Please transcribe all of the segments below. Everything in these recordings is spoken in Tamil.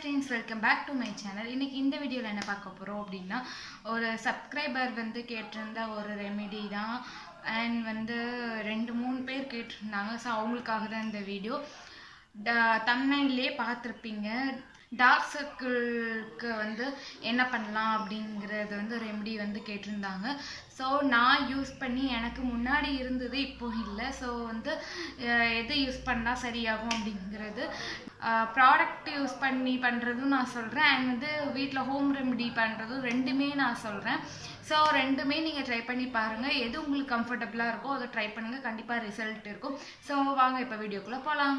friends welcome back to my channel இன்னைக்கு இந்த வீடியோவில் என்ன பார்க்க போகிறோம் அப்படின்னா ஒரு சப்ஸ்கிரைபர் வந்து கேட்டிருந்த ஒரு ரெமெடி தான் அண்ட் வந்து ரெண்டு மூணு பேர் கேட்டிருந்தாங்க ஸோ அவங்களுக்காக தான் இந்த வீடியோ தமிழ்லே பார்த்துருப்பீங்க டார்க் சர்க்கிள்க்கு வந்து என்ன பண்ணலாம் அப்படிங்கிறது வந்து ரெமெடி வந்து கேட்டிருந்தாங்க ஸோ நான் யூஸ் பண்ணி எனக்கு முன்னாடி இருந்தது இப்போ இல்லை ஸோ வந்து அஹ், எது யூஸ் பண்ணால் சரியாகும் அப்படிங்கிறது ப்ராடக்ட் யூஸ் பண்ணி பண்ணுறதும் நான் சொல்கிறேன் அண்ட் வந்து வீட்டில் ஹோம் ரெமெடி பண்ணுறதும் ரெண்டுமே நான் சொல்கிறேன் ஸோ ரெண்டுமே நீங்கள் ட்ரை பண்ணி பாருங்கள் எது உங்களுக்கு கம்ஃபர்டபுளாக இருக்கோ அதை ட்ரை பண்ணுங்கள் கண்டிப்பாக ரிசல்ட் இருக்கும் ஸோ வாங்க இப்போ வீடியோக்குள்ளே போகலாம்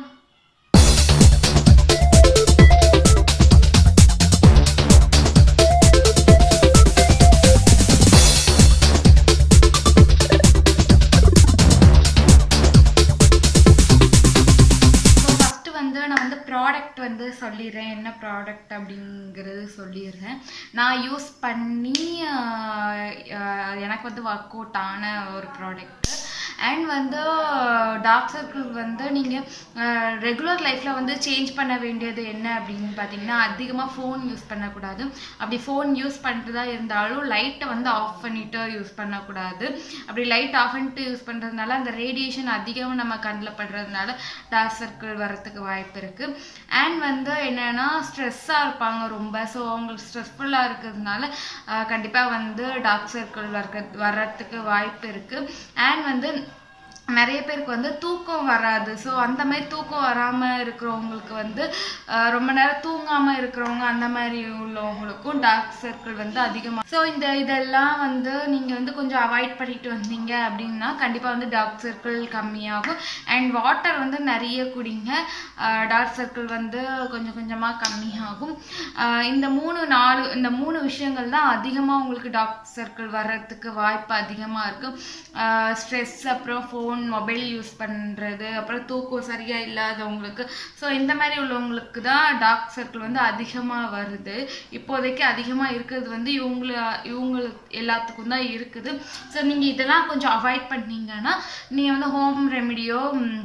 ஸோ ஃபஸ்ட்டு வந்து நான் வந்து ப்ராடக்ட் வந்து சொல்லிடுறேன் என்ன ப்ராடக்ட் அப்படிங்கிறது சொல்லிடுறேன் நான் யூஸ் பண்ணி ஆஹ், ஆஹ், எனக்கு வந்து ஒர்க் அவுட் ஆன ஒரு ப்ராடக்ட் அண்ட் வந்து டார்க் சர்க்கிள் வந்து நீங்கள் ரெகுலர் லைஃப்பில் வந்து சேஞ்ச் பண்ண வேண்டியது என்ன அப்படின்னு பார்த்தீங்கன்னா அதிகமாக ஃபோன் யூஸ் பண்ணக்கூடாது அப்படி ஃபோன் யூஸ் பண்ணிட்டு தான் இருந்தாலும் லைட்டை வந்து ஆஃப் பண்ணிட்டு யூஸ் பண்ணக்கூடாது அப்படி லைட் ஆஃப் பண்ணிட்டு யூஸ் பண்ணுறதுனால அந்த ரேடியேஷன் அதிகமாக நம்ம கண்ணில் படுறதுனால டார்க் சர்க்கிள் வரத்துக்கு வாய்ப்பு இருக்குது அண்ட் வந்து என்னென்னா ஸ்ட்ரெஸ்ஸாக இருப்பாங்க ரொம்ப ஸோ அவங்களுக்கு ஸ்ட்ரெஸ்ஃபுல்லாக இருக்கிறதுனால கண்டிப்பாக வந்து டார்க் சர்க்கிள் வர்க்க வர்றதுக்கு வாய்ப்பு இருக்குது அண்ட் வந்து நிறைய பேருக்கு வந்து தூக்கம் வராது ஸோ அந்த மாதிரி தூக்கம் வராமல் இருக்கிறவங்களுக்கு வந்து அஹ், ரொம்ப நேரம் தூங்காமல் இருக்கிறவங்க அந்த மாதிரி உள்ளவங்களுக்கும் டார்க் சர்க்கிள் வந்து அதிகமாக ஸோ இந்த இதெல்லாம் வந்து நீங்கள் வந்து கொஞ்சம் அவாய்ட் பண்ணிட்டு வந்தீங்க அப்படின்னா கண்டிப்பாக வந்து டார்க் சர்க்கிள் கம்மியாகும் அண்ட் வாட்டர் வந்து நிறைய குடிங்க டார்க் சர்க்கிள் வந்து கொஞ்சம் கொஞ்சமாக கம்மியாகும் அஹ், இந்த மூணு நாலு இந்த மூணு விஷயங்கள் தான் அதிகமாக உங்களுக்கு டார்க் சர்க்கிள் வர்றதுக்கு வாய்ப்பு அதிகமாக இருக்கும் ஸ்ட்ரெஸ் அப்புறம் ஃபோன் மொபைல் யூஸ் பண்ணுறது அப்புறம் தூக்கம் சரியாக இல்லாதவங்களுக்கு ஸோ இந்த மாதிரி உள்ளவங்களுக்கு தான் டார்க் சர்க்கிள் வந்து அதிகமாக வருது இப்போதைக்கு அதிகமாக இருக்கிறது வந்து இவங்கள இவங்களுக்கு எல்லாத்துக்கும் தான் இருக்குது ஸோ நீங்கள் இதெல்லாம் கொஞ்சம் அவாய்ட் பண்ணீங்கன்னா நீங்கள் வந்து ஹோம் ரெமிடியோ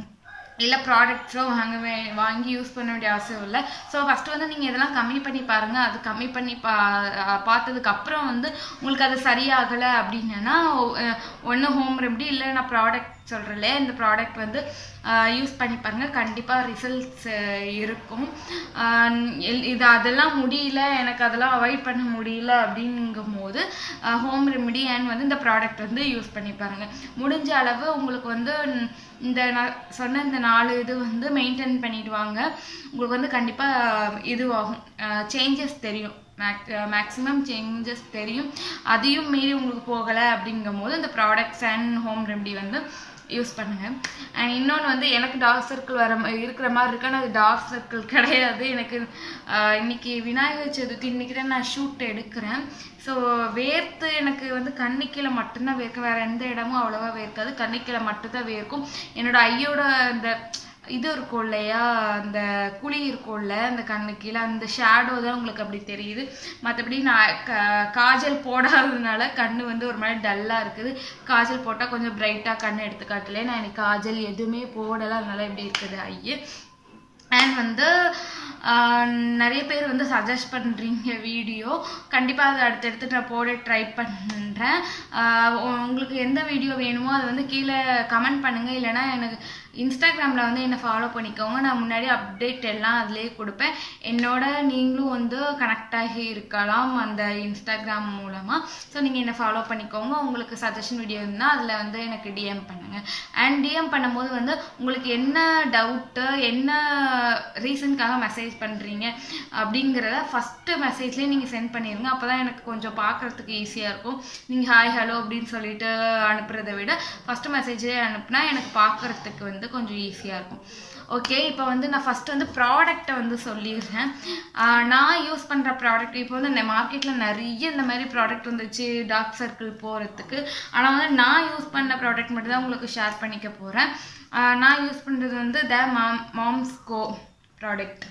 இல்லை ப்ராடக்ட்ஸோ வாங்க வே வாங்கி யூஸ் பண்ண வேண்டிய அவசியம் இல்லை ஸோ ஃபஸ்ட்டு வந்து நீங்கள் இதெல்லாம் கம்மி பண்ணி பாருங்கள் அது கம்மி பண்ணி பா பார்த்ததுக்கு அப்புறம் வந்து உங்களுக்கு அது சரியாகலை அப்படின்னா ஒன்று ஹோம் ரெமெடி இல்லை நான் ப்ராடக்ட் சொல்கிறேன்ல இந்த ப்ராடக்ட் வந்து யூஸ் பண்ணி பாருங்கள் கண்டிப்பாக ரிசல்ட்ஸ் இருக்கும் ஆஹ் எல்- இது அதெல்லாம் முடியல எனக்கு அதெல்லாம் அவாய்ட் பண்ண முடியல அப்படிங்கும் போது ஹோம் ரெமெடி அண்ட் வந்து இந்த ப்ராடக்ட் வந்து யூஸ் பண்ணி பாருங்கள் முடிஞ்ச அளவு உங்களுக்கு வந்து இந்த நான் சொன்ன இந்த நாலு இது வந்து மெயின்டைன் பண்ணிடுவாங்க உங்களுக்கு வந்து கண்டிப்பாக இதுவாகும் சேஞ்சஸ் தெரியும் மேக் மேக்ஸிமம் சேஞ்சஸ் தெரியும் அதையும் மீறி உங்களுக்கு போகலை அப்படிங்கும் போது இந்த ப்ராடக்ட்ஸ் அண்ட் ஹோம் ரெமெடி வந்து யூஸ் பண்ணுங்க அண்ட் இன்னொன்று வந்து எனக்கு டார்க் சர்க்கிள் வர மா- இருக்கிற மாதிரி இருக்கு ஆனால் அது டார்க் சர்க்கிள் கிடையாது எனக்கு ஆஹ், இன்னைக்கு விநாயகர் சதுர்த்தி இன்னைக்கு தான் நான் ஷூட் எடுக்கிறேன் ஸோ வேர்த்து எனக்கு வந்து கண்ணிக்கீழே மட்டும்தான் வேர்க்கும் வேற எந்த இடமும் அவ்வளோவா வேர்க்காது கண்ணிக்கீழே மட்டும்தான் வேர்க்கும் என்னோட ஐயோட இந்த இது இருக்கும் இல்லையா அந்த குழி இருக்கும்ல அந்த கண்ணு கீழே அந்த ஷேடோ தான் உங்களுக்கு அப்படி தெரியுது மற்றபடி நான் க- காஜல் போடாததுனால கண்ணு வந்து ஒரு மாதிரி டல்லாக இருக்குது காஜல் போட்டால் கொஞ்சம் பிரைட்டாக கண்ணு எடுத்து காட்டல நான் எனக்கு காஜல் எதுவுமே போடலை அதனால இப்படி இருக்குது ஐயே அண்ட் வந்து ஆஹ், நிறைய பேர் வந்து சஜஸ்ட் பண்ணுறீங்க வீடியோ கண்டிப்பாக அதை அடுத்தடுத்து நான் போட ட்ரை பண்ணுறேன் உங்களுக்கு எந்த வீடியோ வேணுமோ அதை வந்து கீழே கமெண்ட் பண்ணுங்கள் இல்லைன்னா எனக்கு இன்ஸ்டாகிராமில் வந்து என்னை ஃபாலோ பண்ணிக்கோங்க நான் முன்னாடி அப்டேட் எல்லாம் அதிலே கொடுப்பேன் என்னோட நீங்களும் வந்து கனெக்ட் ஆகி இருக்கலாம் அந்த இன்ஸ்டாகிராம் மூலமாக ஸோ நீங்கள் என்னை ஃபாலோ பண்ணிக்கோங்க உங்களுக்கு சஜஷன் வீடியோ இருந்தால் அதில் வந்து எனக்கு டிஎம் பண்ணுங்கள் அண்ட் டிஎம் பண்ணும்போது வந்து உங்களுக்கு என்ன டவுட்டு என்ன ரீசனுக்காக மெசேஜ் பண்ணுறீங்க அப்படிங்கிறத ஃபஸ்ட்டு மெசேஜ்லேயே நீங்கள் சென்ட் பண்ணிடுங்க அப்போ தான் எனக்கு கொஞ்சம் பார்க்குறதுக்கு ஈஸியாக இருக்கும் நீங்கள் ஹாய் ஹலோ அப்படின்னு சொல்லிட்டு அனுப்புறதை விட ஃபஸ்ட்டு மெசேஜே அனுப்புனா எனக்கு பார்க்குறதுக்கு வந்து கொஞ்சம் ஈஸியாக இருக்கும் ஓகே இப்போ வந்து நான் ஃபஸ்ட்டு வந்து ப்ராடக்ட்டை வந்து சொல்லிடுறேன் ஆஹ் நான் யூஸ் பண்ணுற ப்ராடக்ட் இப்போ வந்து மார்க்கெட்டில் நிறைய இந்த மாதிரி ப்ராடக்ட் வந்துச்சு டார்க் சர்க்கிள் போகிறதுக்கு ஆனால் வந்து நான் யூஸ் பண்ண ப்ராடக்ட் மட்டும் தான் உங்களுக்கு ஷேர் பண்ணிக்க போகிறேன் நான் யூஸ் பண்ணுறது வந்து த மாம் மாம்ஸ்கோ ப்ராடக்ட்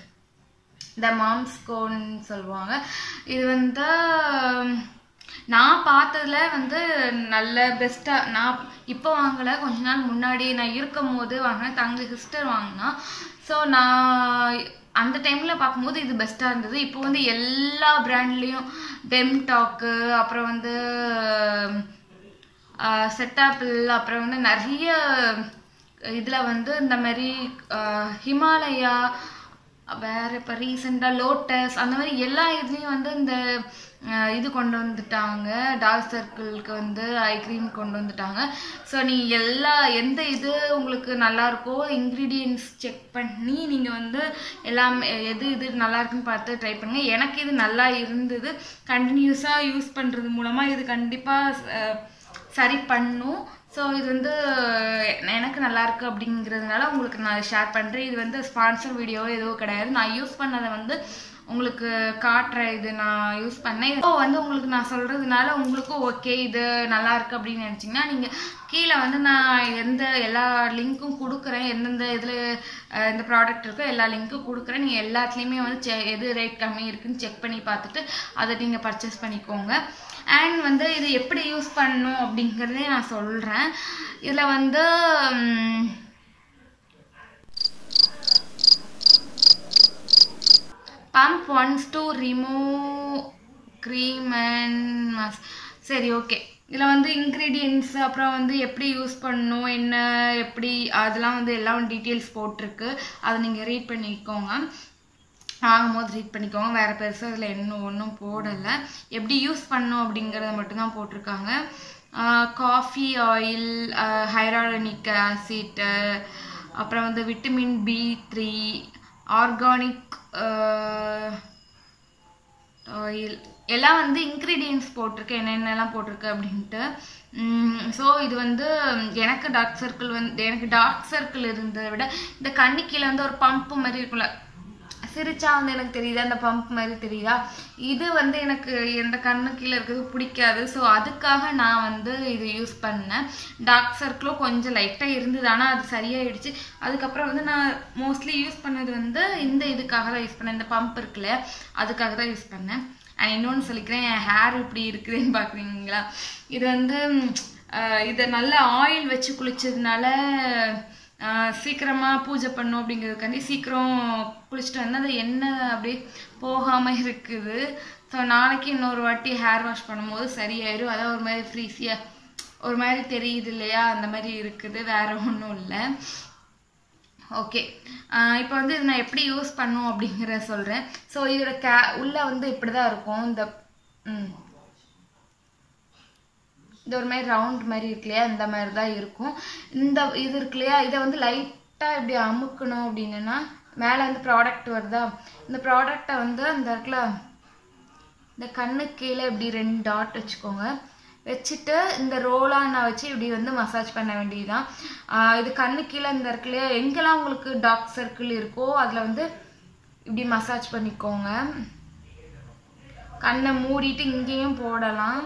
த மாம்ஸ்கோன்னு சொல்லுவாங்க இது வந்து நான் பார்த்ததுல வந்து நல்ல பெஸ்ட்டாக நான் இப்போ வாங்கலை கொஞ்ச நாள் முன்னாடி நான் இருக்கும் போது வாங்கினேன் தங்க சிஸ்டர் வாங்கினா ஸோ நான் அந்த டைமில் பார்க்கும்போது இது பெஸ்ட்டாக இருந்தது இப்போ வந்து எல்லா பிராண்ட்லேயும் டெம்டாக்கு அப்புறம் வந்து செட்டாப்பிள் அப்புறம் வந்து நிறைய இதில் வந்து இந்த மாதிரி அஹ், ஹிமாலயா வேற இப்போ ரீசெண்டாக லோட்டஸ் அந்த மாதிரி எல்லா இதுலேயும் வந்து இந்த அஹ், இது கொண்டு வந்துட்டாங்க டார்க் சர்க்கிள்க்கு வந்து ஐ க்ரீம் கொண்டு வந்துட்டாங்க ஸோ நீ எல்லா எந்த இது உங்களுக்கு நல்லா இருக்கோ இன்க்ரீடியன்ஸ் செக் பண்ணி நீங்கள் வந்து எல்லாம் எது இது நல்லா இருக்குன்னு பார்த்து ட்ரை பண்ணுங்க எனக்கு இது நல்லா இருந்தது கண்டினியூஸாக யூஸ் பண்ணுறது மூலமாக இது கண்டிப்பாக சரி பண்ணும் ஸோ இது வந்து அஹ், எனக்கு நல்லா இருக்கு அப்படிங்கிறதுனால உங்களுக்கு நான் ஷேர் பண்ணுறேன் இது வந்து ஸ்பான்சர் வீடியோ எதுவும் கிடையாது நான் யூஸ் பண்ணதை வந்து உங்களுக்கு காட்டுறேன் இது நான் யூஸ் பண்ணேன் இப்போ வந்து உங்களுக்கு நான் சொல்கிறதுனால உங்களுக்கும் ஓகே இது நல்லா இருக்கு அப்படின்னு நினச்சிங்கன்னா நீங்கள் கீழே வந்து நான் எந்த எல்லா லிங்க்கும் கொடுக்குறேன் எந்தெந்த இதில் இந்த ப்ராடக்ட் இருக்கோ எல்லா லிங்க்கும் கொடுக்குறேன் நீங்கள் எல்லாத்துலேயுமே வந்து செ எது ரேட் கம்மி இருக்குன்னு செக் பண்ணி பார்த்துட்டு அதை நீங்கள் பர்ச்சேஸ் பண்ணிக்கோங்க அண்ட் வந்து இது எப்படி யூஸ் பண்ணணும் அப்படிங்கிறதே நான் சொல்கிறேன் இதில் வந்து ம், pump wants to remove cream and mask சரி ஓகே இதில் வந்து இன்க்ரீடியன்ஸ் அப்புறம் வந்து எப்படி யூஸ் பண்ணணும் என்ன எப்படி அதெல்லாம் வந்து எல்லாம் டீட்டெயில்ஸ் போட்டிருக்கு அதை நீங்கள் ரீட் பண்ணிக்கோங்க வாங்கும்போது ரீட் பண்ணிக்கோங்க வேறு பெருசாக இதில் இன்னும் ஒன்றும் போடலை எப்படி யூஸ் பண்ணணும் அப்படிங்கிறத மட்டும்தான் போட்டிருக்காங்க காஃபி ஆயில் ஹைராலனிக் ஆசிட்டு அப்புறம் வந்து vitamin B three organic oil எல்லாம் வந்து இன்க்ரீடியன்ஸ் போட்டிருக்கு என்னென்னலாம் போட்டிருக்கு அப்படின்ட்டு ஸோ இது வந்து எனக்கு டார்க் சர்க்கிள் வந்து எனக்கு டார்க் சர்க்கிள் இருந்ததை விட இந்த கண்ணு கீழே வந்து ஒரு பம்ப் மாதிரி இருக்கும்ல சிரிச்சா வந்து எனக்கு தெரியுதா அந்த பம்ப் மாதிரி தெரியுதா இது வந்து எனக்கு எந்த கண்ணு கீழே இருக்கிறது பிடிக்காது ஸோ அதுக்காக நான் வந்து இது யூஸ் பண்ணேன் டார்க் சர்க்கிளும் கொஞ்சம் லைட்டாக இருந்தது ஆனால் அது சரியாயிடுச்சு அதுக்கப்புறம் வந்து நான் மோஸ்ட்லி யூஸ் பண்ணது வந்து இந்த இதுக்காக தான் யூஸ் பண்ணேன் இந்த பம்ப் இருக்குல்ல அதுக்காக தான் யூஸ் பண்ணேன் அண்ட் இன்னொன்று சொல்லிக்கிறேன் என் ஹேர் இப்படி இருக்குதுன்னு பார்க்குறீங்களா இது வந்து ம், அஹ், இதை நல்ல ஆயில் வச்சு குளிச்சதுனால ஆஹ் சீக்கிரமா பூஜை பண்ணும் அப்படிங்கிறதுக்காண்டி சீக்கிரம் குளிச்சுட்டு வந்து அந்த எண்ணெய் அப்படியே போகாம இருக்குது ஸோ நாளைக்கு இன்னொரு வாட்டி ஹேர் வாஷ் பண்ணும்போது சரியாயிரும் அதான் ஒரு மாதிரி ஃப்ரீஸியா ஒரு மாதிரி தெரியுது இல்லையா அந்த மாதிரி இருக்குது வேற ஒன்றும் இல்லை ஓகே இப்போ வந்து இது நான் எப்படி யூஸ் பண்ணும் அப்படிங்கிறத சொல்கிறேன் ஸோ இதோட கே உள்ளே வந்து இப்படி தான் இருக்கும் இந்த ம் இது ஒரு மாதிரி ரவுண்ட் மாதிரி இருக்கு இல்லையா இந்த மாதிரி தான் இருக்கும் இந்த இது இருக்கு இல்லையா இதை வந்து லைட்டாக இப்படி அமுக்கணும் அப்படின்னா மேலே வந்து ப்ராடக்ட் வருதா இந்த ப்ராடக்டை வந்து அந்த இடத்துல இந்த கண்ணு கீழே இப்படி ரெண்டு டாட் வச்சுக்கோங்க வச்சுட்டு இந்த ரோலானை வச்சு இப்படி வந்து மசாஜ் பண்ண வேண்டியதுதான் ஆஹ் இது கண்ணு கீழே இந்த இருக்கு இல்லையா எங்கெல்லாம் உங்களுக்கு டார்க் சர்க்கிள் இருக்கோ அதில் வந்து இப்படி மசாஜ் பண்ணிக்கோங்க கண்ணை மூடிட்டு இங்கேயும் போடலாம்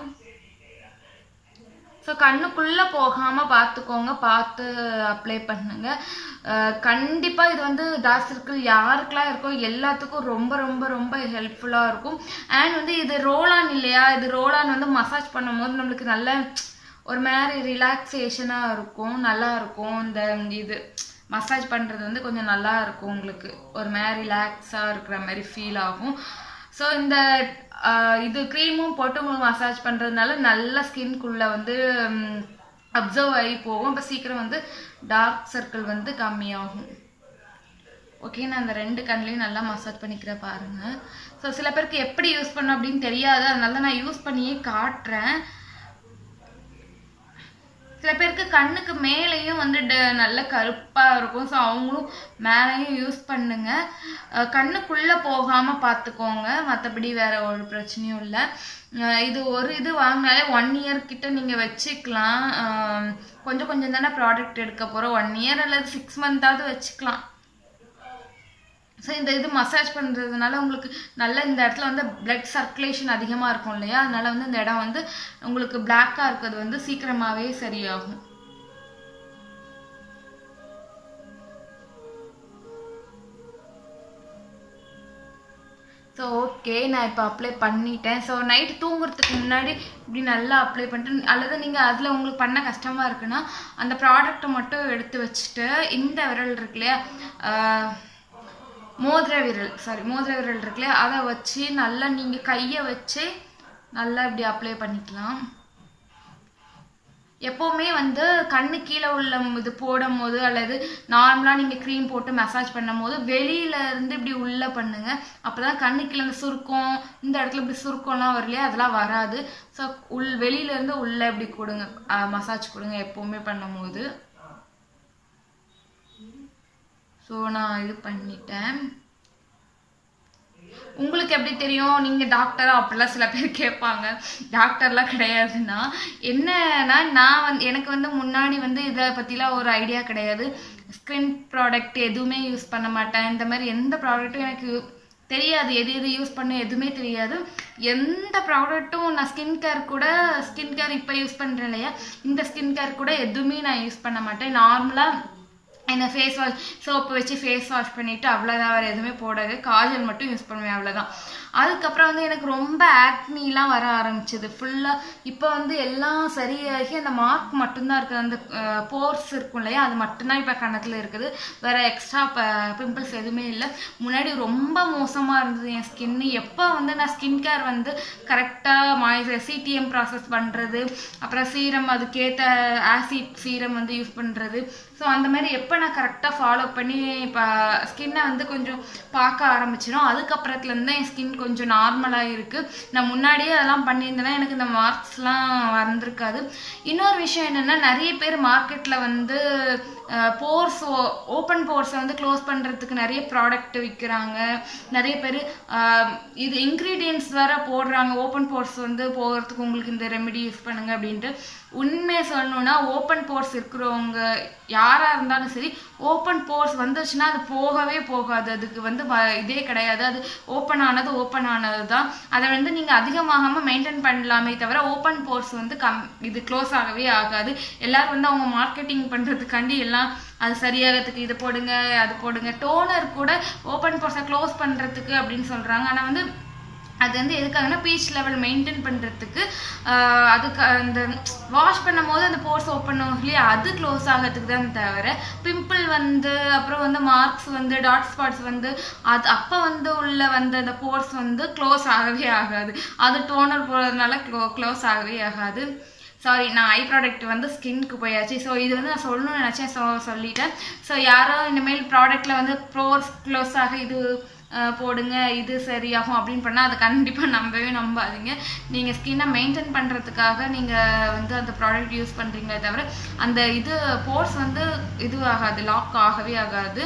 ஸோ கண்ணுக்குள்ளே போகாமல் பார்த்துக்கோங்க பார்த்து அப்ளை பண்ணுங்க அஹ் கண்டிப்பா இது வந்து டார்க் சர்க்கிள் யாருக்கெல்லாம் இருக்கோ எல்லாத்துக்கும் ரொம்ப ரொம்ப ரொம்ப ஹெல்ப்ஃபுல்லாக இருக்கும் அண்ட் வந்து இது ரோலான் இல்லையா இது ரோலான் வந்து மசாஜ் பண்ணும்போது நம்மளுக்கு நல்ல ஒரு மாதிரி ரிலாக்ஸேஷனாக இருக்கும் நல்லா இருக்கும் இந்த இது மசாஜ் பண்ணுறது வந்து கொஞ்சம் நல்லா இருக்கும் உங்களுக்கு ஒரு மாதிரி ரிலாக்ஸாக இருக்கிற மாதிரி ஃபீல் ஆகும் ஸோ இந்த ஆஹ், இது க்ரீமும் போட்டு உங்களுக்கு மசாஜ் பண்ணுறதுனால நல்ல ஸ்கின்குள்ளே வந்து அப்சர்வ் ஆகி போகும் அப்போ சீக்கிரம் வந்து டார்க் சர்க்கிள் வந்து கம்மியாகும் ஓகே நான் அந்த ரெண்டு கண்ணிலையும் நல்லா மசாஜ் பண்ணிக்கிற பாருங்க ஸோ சில பேருக்கு எப்படி யூஸ் பண்ண அப்படின்னு தெரியாது அதனால தான் நான் யூஸ் பண்ணியே காட்டுறேன் சில பேருக்கு கண்ணுக்கு மேலேயும் வந்து ட- நல்ல கருப்பா இருக்கும் ஸோ அவங்களும் மேலேயும் யூஸ் பண்ணுங்க அஹ் கண்ணுக்குள்ள போகாம பார்த்துக்கோங்க மற்றபடி வேற ஒரு பிரச்சனையும் இல்லை இது ஒரு இது வாங்கினாலே ஒன் இயர் கிட்ட நீங்க வச்சுக்கலாம் அஹ் கொஞ்சம் கொஞ்சம் தானே ப்ராடக்ட் எடுக்க போறோம் ஒன் இயர் அல்லது சிக்ஸ் மந்தாவது வச்சுக்கலாம் ஸோ இந்த இது மசாஜ் பண்ணுறதுனால உங்களுக்கு நல்ல இந்த இடத்துல வந்து பிளட் சர்க்குலேஷன் அதிகமாக இருக்கும் இல்லையா அதனால வந்து இந்த இடம் வந்து உங்களுக்கு பிளாக்காக இருக்கிறது வந்து சீக்கிரமாகவே சரியாகும் ஸோ ஓகே நான் இப்போ அப்ளை பண்ணிட்டேன் ஸோ நைட்டு தூங்குறதுக்கு முன்னாடி இப்படி நல்லா அப்ளை பண்ணிட்டு அல்லது நீங்கள் அதில் உங்களுக்கு பண்ண கஷ்டமாக இருக்குன்னா அந்த ப்ராடக்ட்டை மட்டும் எடுத்து வச்சுட்டு இந்த விரல் இருக்கு இல்லையா ஆஹ் மோதிர விரல் சாரி மோதிர விரல் இருக்குல்லையா அதை வச்சு நல்லா நீங்கள் கையை வச்சு நல்லா இப்படி அப்ளை பண்ணிக்கலாம் எப்போவுமே வந்து கண்ணு கீழே உள்ள இது போடும் போது அல்லது நார்மலாக நீங்கள் க்ரீம் போட்டு மசாஜ் பண்ணும் போது வெளியில இருந்து இப்படி உள்ளே பண்ணுங்க அப்பதான் கண்ணு கீழே இந்த சுருக்கம் இந்த இடத்துல இப்படி சுருக்கம்லாம் வரலையா அதெல்லாம் வராது ஸோ உள் வெளியில இருந்து உள்ளே இப்படி கொடுங்க மசாஜ் கொடுங்க எப்போவுமே பண்ணும்போது ஸோ நான் இது பண்ணிட்டேன் உங்களுக்கு எப்படி தெரியும் நீங்க டாக்டரா அப்படிலாம் சில பேர் கேட்பாங்க டாக்டர்லாம் கிடையாதுன்னா என்னன்னா நான் வந்து எனக்கு வந்து முன்னாடி வந்து இதை பத்திலாம் ஒரு ஐடியா கிடையாது ஸ்கின் ப்ராடக்ட் எதுவுமே யூஸ் பண்ண மாட்டேன் இந்த மாதிரி எந்த ப்ராடக்ட்டும் எனக்கு தெரியாது எது எது யூஸ் பண்ண எதுவுமே தெரியாது எந்த ப்ராடக்ட்டும் நான் ஸ்கின் கேர் கூட ஸ்கின் கேர் இப்போ யூஸ் பண்ணுறேன் இல்லையா இந்த ஸ்கின் கேர் கூட எதுவுமே நான் யூஸ் பண்ண மாட்டேன் நார்மலாக என்ன ஃபேஸ் வாஷ் சோப்பு வச்சு ஃபேஸ் வாஷ் பண்ணிவிட்டு அவ்வளோதான் வேறு எதுவுமே போடாது காஜல் மட்டும் யூஸ் பண்ணுவேன் அவ்வளோதான் அதுக்கப்புறம் வந்து எனக்கு ரொம்ப ஆக்னிலாம் வர ஆரம்பிச்சது ஃபுல்லாக இப்போ வந்து எல்லாம் சரியாகி அந்த மார்க் மட்டும்தான் இருக்குது அந்த போர்ஸ் இருக்கும் இல்லையா அது மட்டும்தான் இப்போ கணத்தில் இருக்குது வேறு எக்ஸ்ட்ரா பிம்பிள்ஸ் எதுவுமே இல்லை முன்னாடி ரொம்ப மோசமாக இருந்தது என் ஸ்கின்னு எப்போ வந்து நான் ஸ்கின் கேர் வந்து கரெக்டாக மாய்ச்சர் சிடிஎம் ப்ராசஸ் பண்ணுறது அப்புறம் சீரம் அதுக்கேற்ற ஆசிட் சீரம் வந்து யூஸ் பண்ணுறது ஸோ அந்த மாதிரி எப்போ நான் கரெக்டாக ஃபாலோ பண்ணி இப்போ ஸ்கின்னை வந்து கொஞ்சம் பார்க்க ஆரம்பிச்சிடும் அதுக்கப்புறத்துலேருந்து என் ஸ்கின் கொஞ்சம் நார்மலாக இருக்குது நான் முன்னாடியே அதெல்லாம் பண்ணியிருந்தேன்னா எனக்கு இந்த மார்க்ஸ்லாம் வந்திருக்காது இன்னொரு விஷயம் என்னென்னா நிறைய பேர் மார்க்கெட்டில் வந்து போர்ஸ் ஓப்பன் போர்ஸை வந்து க்ளோஸ் பண்ணுறதுக்கு நிறைய ப்ராடக்ட் விற்கிறாங்க நிறைய பேர் இது இன்க்ரீடியன்ஸ் வேற போடுறாங்க ஓப்பன் போர்ஸ் வந்து போகிறதுக்கு உங்களுக்கு இந்த ரெமெடி யூஸ் பண்ணுங்க அப்படின்ட்டு உண்மையை சொல்லணும்னா ஓப்பன் போர்ஸ் இருக்கிறவங்க யாராக இருந்தாலும் சரி ஓப்பன் போர்ஸ் வந்துச்சுன்னா அது போகவே போகாது அதுக்கு வந்து வ- இதே கிடையாது அது ஓப்பன் ஆனது ஓப்பன் ஆனது தான் அதை வந்து நீங்கள் அதிகமாகாமல் மெயின்டைன் பண்ணலாமே தவிர ஓப்பன் போர்ஸ் வந்து கம் இது க்ளோஸ் ஆகவே ஆகாது எல்லாரும் வந்து அவங்க மார்க்கெட்டிங் பண்ணுறதுக்காண்டி எல்லாம் அது சரியாகிறதுக்கு இது போடுங்க அது போடுங்க டோனர் கூட ஓப்பன் போர்ஸை க்ளோஸ் பண்ணுறதுக்கு அப்படின்னு சொல்கிறாங்க ஆனால் வந்து அது வந்து எதுக்காகனா பீச் லெவல் மெயின்டைன் பண்ணுறதுக்கு அதுக்கு அந்த வாஷ் பண்ணும் போது அந்த போர்ஸ் ஓப்பன் ஆகும் இல்லையா அது க்ளோஸ் ஆகிறதுக்கு தான் தவிர பிம்பிள் வந்து அப்புறம் வந்து மார்க்ஸ் வந்து டாட் ஸ்பாட்ஸ் வந்து அது அப்போ வந்து உள்ள வந்த அந்த போர்ஸ் வந்து க்ளோஸ் ஆகவே ஆகாது அது டோனர் போடுறதுனால க்ளோ க்ளோஸ் ஆகவே ஆகாது சாரி நான் ஐ ப்ராடக்ட் வந்து ஸ்கின்க்கு போயாச்சு ஸோ இது வந்து நான் சொல்லணும்னு நினச்சேன் ஸோ சொல்லிட்டேன் ஸோ யாரோ இனிமேல் ப்ராடக்ட்டில் வந்து ப்ரோர்ஸ் க்ளோஸ் ஆக இது அஹ், போடுங்க இது சரியாகும் அப்படின்னு பண்ணால் அதை கண்டிப்பாக நம்பவே நம்பாதீங்க நீங்கள் ஸ்கின்னை மெயின்டைன் பண்ணுறதுக்காக நீங்கள் வந்து அந்த ப்ராடக்ட் யூஸ் பண்ணுறீங்களே தவிர அந்த இது போர்ஸ் வந்து இது ஆகாது லாக் ஆகவே ஆகாது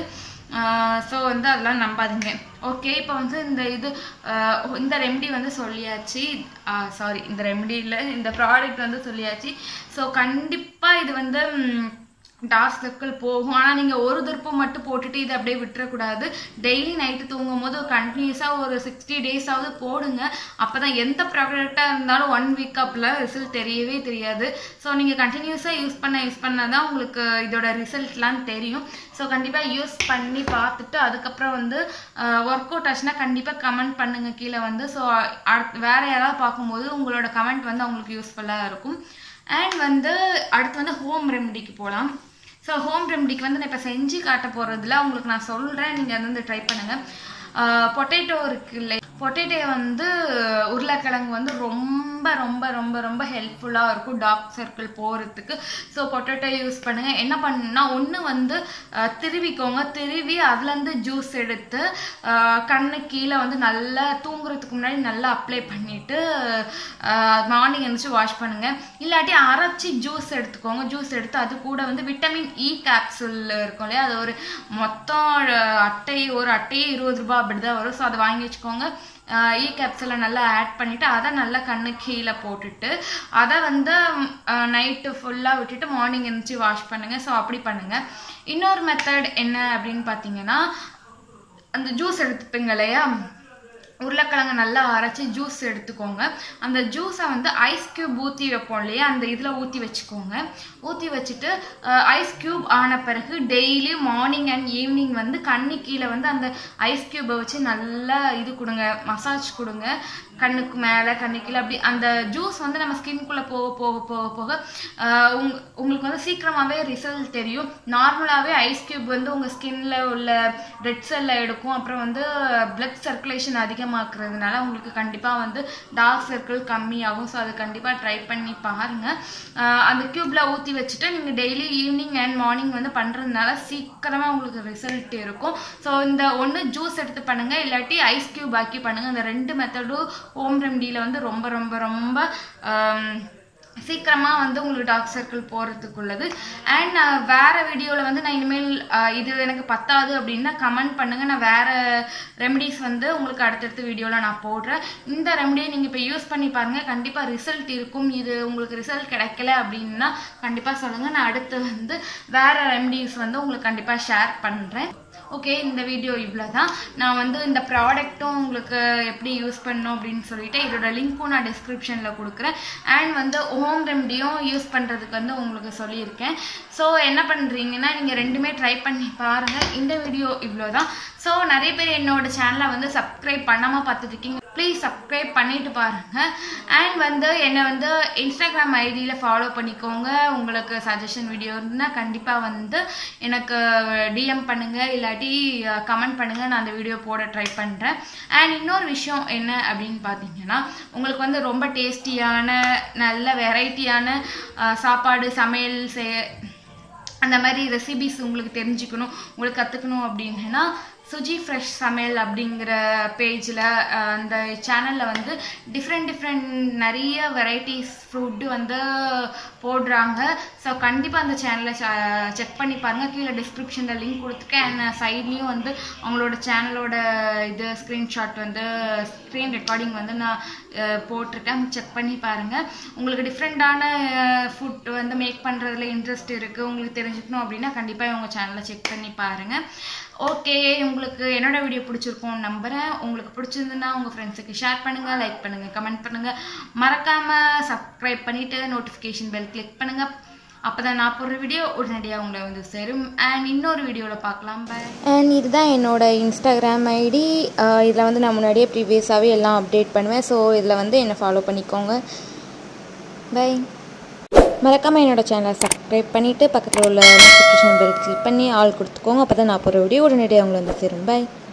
ஸோ வந்து அதெல்லாம் நம்பாதீங்க ஓகே இப்போ வந்து இந்த இது ஆஹ் இந்த ரெமெடி வந்து சொல்லியாச்சு சாரி இந்த ரெமெடி இல்லை இந்த ப்ராடக்ட் வந்து சொல்லியாச்சு ஸோ கண்டிப்பாக இது வந்து டார்க் சர்க்கிள் போகும் ஆனால் நீங்கள் ஒரு திருப்பு மட்டும் போட்டுட்டு இதை அப்படியே விட்டுறக்கூடாது டெய்லி நைட்டு தூங்கும் போது கண்டினியூஸாக ஒரு சிக்ஸ்டி டேஸாவது போடுங்க அப்போ தான் எந்த ப்ராடக்டாக இருந்தாலும் ஒன் வீக் அப்பில் ரிசல்ட் தெரியவே தெரியாது ஸோ நீங்கள் கண்டினியூஸாக யூஸ் பண்ண யூஸ் பண்ண தான் உங்களுக்கு இதோட ரிசல்ட்லாம் தெரியும் ஸோ கண்டிப்பாக யூஸ் பண்ணி பார்த்துட்டு அதுக்கப்புறம் வந்து ஒர்க் அவுட் ஆச்சுன்னா கண்டிப்பாக கமெண்ட் பண்ணுங்க கீழே வந்து ஸோ அடுத்து வேற யாராவது பார்க்கும்போது உங்களோட கமெண்ட் வந்து அவங்களுக்கு யூஸ்ஃபுல்லாக இருக்கும் அண்ட் வந்து அடுத்து வந்து ஹோம் ரெமெடிக்கு போகலாம் ஸோ ஹோம் ரெமெடிக்கு வந்து நான் இப்போ செஞ்சு காட்ட போகிறதுல உங்களுக்கு நான் சொல்கிறேன் நீங்கள் வந்து ட்ரை பண்ணுங்கள் பொட்டேட்டோ இருக்கு இல்லை பொட்டேட்டோ வந்து உருளைக்கிழங்கு வந்து ரொம்ப ரொம்ப ரொம்ப ரொம்ப ஹெல்ப்ஃபுல்லாக இருக்கும் டார்க் சர்க்கிள் போகிறதுக்கு ஸோ பொட்டேட்டோ யூஸ் பண்ணுங்கள் என்ன பண்ணுன்னா ஒன்று வந்து அஹ், திருவிக்கோங்க திருவி அதுலேருந்து ஜூஸ் எடுத்து அஹ், கண்ணு கீழே வந்து நல்லா தூங்குறதுக்கு முன்னாடி நல்லா அப்ளை பண்ணிவிட்டு மார்னிங் எழுந்திரிச்சு வாஷ் பண்ணுங்கள் இல்லாட்டி அரைச்சி ஜூஸ் எடுத்துக்கோங்க ஜூஸ் எடுத்து அது கூட வந்து விட்டமின் இ கேப்சூல் இருக்கும் இல்லையா அது ஒரு மொத்தம் அஹ், அட்டை ஒரு அட்டையே இருபது ரூபாய் அப்படி தான் வரும் ஸோ அதை வாங்கி வச்சுக்கோங்க இ கேப்சூலை நல்லா ஆட் பண்ணிவிட்டு அதை நல்லா கண்ணு கீழே போட்டுட்டு அதை வந்து நைட்டு ஃபுல்லாக விட்டுட்டு மார்னிங் எழுந்திரிச்சு வாஷ் பண்ணுங்கள் ஸோ அப்படி பண்ணுங்கள் இன்னொரு மெத்தட் என்ன அப்படின்னு பார்த்தீங்கன்னா அந்த ஜூஸ் எடுத்துப்பீங்க இல்லையா உருளைக்கிழங்கு உருளைக்கிழங்கு நல்லா அரைச்சி ஜூஸ் எடுத்துக்கோங்க அந்த ஜூஸை வந்து ஐஸ் க்யூப் ஊற்றி வைப்போம் இல்லையா அந்த இதில் ஊற்றி வச்சுக்கோங்க ஊற்றி வச்சுட்டு ஐஸ் க்யூப் ஆன பிறகு டெய்லி மார்னிங் அண்ட் ஈவினிங் வந்து கண்ணு கீழே வந்து அந்த ஐஸ் க்யூபை வச்சு நல்லா இது கொடுங்க மசாஜ் கொடுங்க கண்ணுக்கு மேலே கண்ணு கீழே அப்படி அந்த ஜூஸ் வந்து நம்ம ஸ்கின்குள்ளே போக போக போக போக ஆஹ் உங்க உங்களுக்கு வந்து சீக்கிரமாகவே ரிசல்ட் தெரியும் நார்மலாகவே ஐஸ் க்யூப் வந்து உங்கள் ஸ்கின்ல உள்ள ரெட் செல்லை எடுக்கும் அப்புறம் வந்து பிளட் சர்க்குலேஷன் அதிகமாக்குறதுனால உங்களுக்கு கண்டிப்பாக வந்து டார்க் சர்க்கிள் கம்மியாகும் ஸோ அது கண்டிப்பாக ட்ரை பண்ணி பாருங்கள் அந்த க்யூப்பில் ஊற்றி வச்சுட்டு நீங்கள் டெய்லி ஈவினிங் அண்ட் மார்னிங் வந்து பண்ணுறதுனால சீக்கிரமாக உங்களுக்கு ரிசல்ட் இருக்கும் ஸோ இந்த ஒன்று ஜூஸ் எடுத்து பண்ணுங்கள் இல்லாட்டி ஐஸ் க்யூப் ஆக்கி பண்ணுங்கள் இந்த ரெண்டு மெத்தடும் ஹோம் ரெமடியில் வந்து ரொம்ப ரொம்ப ரொம்ப ஆம், சீக்கிரமா வந்து உங்களுக்கு டார்க் சர்க்கிள் போகிறதுக்குள்ளது அண்ட் நான் வேற வீடியோவில் வந்து நான் இனிமேல் அஹ், இது எனக்கு பத்தாது அப்படின்னா கமெண்ட் பண்ணுங்க நான் வேற ரெமடிஸ் வந்து உங்களுக்கு அடுத்தடுத்த வீடியோவில் நான் போடுறேன் இந்த ரெமடியை நீங்கள் இப்போ யூஸ் பண்ணி பாருங்க கண்டிப்பாக ரிசல்ட் இருக்கும் இது உங்களுக்கு ரிசல்ட் கிடைக்கல அப்படின்னா கண்டிப்பாக சொல்லுங்கள் நான் அடுத்து வந்து வேற ரெமடிஸ் வந்து உங்களுக்கு கண்டிப்பாக ஷேர் பண்ணுறேன் ஓகே இந்த வீடியோ இவ்வளோ தான் நான் வந்து இந்த ப்ராடக்ட்டும் உங்களுக்கு எப்படி யூஸ் பண்ணணும் அப்படின்னு சொல்லிட்டு இதோட லிங்க்கும் நான் டிஸ்கிரிப்ஷனில் கொடுக்குறேன் அண்ட் வந்து ஹோம் ரெமடியும் யூஸ் பண்ணுறதுக்கு வந்து உங்களுக்கு சொல்லியிருக்கேன் ஸோ என்ன பண்ணுறீங்கன்னா நீங்கள் ரெண்டுமே ட்ரை பண்ணி பாருங்கள் இந்த வீடியோ இவ்வளோ தான் ஸோ நிறைய பேர் என்னோட சேனலை வந்து சப்ஸ்கிரைப் பண்ணாமல் பார்த்துருக்கீங்க ப்ளீஸ் சப்ஸ்கிரைப் பண்ணிட்டு பாருங்க அண்ட் வந்து என்னை வந்து இன்ஸ்டாகிராம் ஐடியில் ஃபாலோ பண்ணிக்கோங்க உங்களுக்கு சஜஷன் வீடியோ இருந்தால் கண்டிப்பாக வந்து எனக்கு டிஎம் பண்ணுங்க இல்லாட்டி கமெண்ட் பண்ணுங்க நான் அந்த வீடியோ போட ட்ரை பண்ணுறேன் அண்ட் இன்னொரு விஷயம் என்ன அப்படின்னு பார்த்தீங்கன்னா உங்களுக்கு வந்து ரொம்ப டேஸ்டியான நல்ல வெரைட்டியான சாப்பாடு சமையல் செய் அந்த மாதிரி ரெசிபிஸ் உங்களுக்கு தெரிஞ்சுக்கணும் உங்களுக்கு கற்றுக்கணும் அப்படின்னா சுஜி ஃப்ரெஷ் சமையல் அப்படிங்கிற பேஜில் அந்த சேனலில் வந்து டிஃப்ரெண்ட் டிஃப்ரெண்ட் நிறைய வெரைட்டிஸ் ஃபுட்டு வந்து போடுறாங்க ஸோ கண்டிப்பாக அந்த சேனலை செக் பண்ணி பாருங்கள் கீழே டிஸ்கிரிப்ஷனில் லிங்க் கொடுத்துருக்கேன் அண்ட் சைட்லேயும் வந்து அவங்களோட சேனலோட இது ஸ்க்ரீன்ஷாட் வந்து ஸ்க்ரீன் ரெக்கார்டிங் வந்து நான் அஹ், போட்டிருக்கேன் செக் பண்ணி பாருங்கள் உங்களுக்கு டிஃப்ரெண்ட்டான ஃபுட் வந்து மேக் பண்ணுறதுல இன்ட்ரெஸ்ட் இருக்குது உங்களுக்கு தெரிஞ்சுக்கணும் அப்படின்னா கண்டிப்பாக உங்கள் சேனலை செக் பண்ணி பாருங்கள் ஓகே உங்களுக்கு என்னோட வீடியோ பிடிச்சிருக்கும் நம்புகிறேன் உங்களுக்கு பிடிச்சிருந்துன்னா உங்கள் ஃப்ரெண்ட்ஸுக்கு ஷேர் பண்ணுங்கள் லைக் பண்ணுங்கள் கமெண்ட் பண்ணுங்கள் மறக்காமல் சப்ஸ்கிரைப் பண்ணிவிட்டு நோட்டிஃபிகேஷன் பெல் கிளிக் பண்ணுங்கள் அப்போ தான் நான் போடுற வீடியோ உடனடியாக உங்களை வந்து சேரும் அண்ட் இன்னொரு வீடியோவில் பார்க்கலாம் பை அண்ட் இதுதான் என்னோட இன்ஸ்டாகிராம் ஐடி இதில் வந்து நான் முன்னாடியே ப்ரீவியஸாகவே எல்லாம் அப்டேட் பண்ணுவேன் ஸோ இதில் வந்து என்னை ஃபாலோ பண்ணிக்கோங்க பை மறக்காமல் என்னோட சேனலை சப்ஸ்கிரைப் பண்ணிவிட்டு பக்கத்தில் உள்ள நோட்டிஃபிகேஷன் பெல் கிளிக் பண்ணி ஆள் கொடுத்துக்கோங்க அப்போ தான் நான் போகிற வீடியோ உடனடியாக உங்களை வந்து சேரும் பை